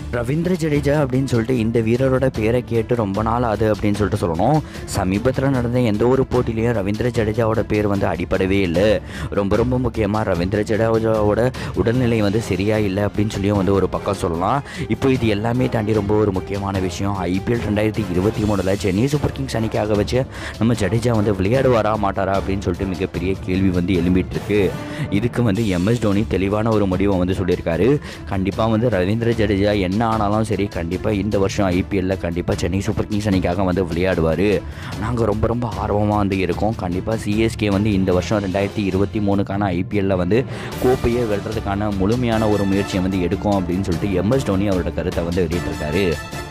ரவீந்திர ஜடேஜா அப்படின்னு சொல்லிட்டு இந்த வீரரோட பேரை கேட்டு ரொம்ப நாள் ஆகுது அப்படின்னு சொல்லிட்டு சொல்லணும் சமீபத்தில் நடந்த எந்த ஒரு போட்டிலையும் ரவீந்திர ஜடேஜாவோட பேர் வந்து அடிப்படவே இல்லை ரொம்ப ரொம்ப முக்கியமாக ரவீந்திர ஜடேஜாவோட உடல்நிலை வந்து சரியா இல்லை அப்படின்னு சொல்லியும் வந்து ஒரு பக்கம் சொல்லலாம் இப்போ இது எல்லாமே தாண்டி ரொம்ப ஒரு முக்கியமான விஷயம் ஐபிஎல் ரெண்டாயிரத்தி இருபத்தி மூணில் சென்னை சூப்பர் கிங்ஸ் அணிக்காக வச்சு நம்ம ஜடேஜா வந்து விளையாடுவாரா மாட்டாரா அப்படின்னு சொல்லிட்டு மிகப்பெரிய கேள்வி வந்து எழும்பிட்டு இருக்கு இதுக்கு வந்து எம்எஸ் தோனி தெளிவான ஒரு முடிவை வந்து சொல்லியிருக்காரு கண்டிப்பாக வந்து ரவீந்திர ஜடேஜா என்ன ஆனாலும் சரி கண்டிப்பாக இந்த வருஷம் ஐபிஎல்லில் கண்டிப்பாக சென்னை சூப்பர் கிங்ஸ் அணிக்காக வந்து விளையாடுவார் நாங்கள் ரொம்ப ரொம்ப ஆர்வமாக வந்து இருக்கோம் கண்டிப்பாக சிஎஸ்கே வந்து இந்த வருஷம் ரெண்டாயிரத்தி இருபத்தி மூணுக்கான ஐபிஎல்லில் வந்து கோப்பையை வெல்றதுக்கான முழுமையான ஒரு முயற்சியை வந்து எடுக்கும் அப்படின்னு சொல்லிட்டு எம்எஸ் தோனி அவரோட கருத்தை வந்து வெளியிட்டிருக்காரு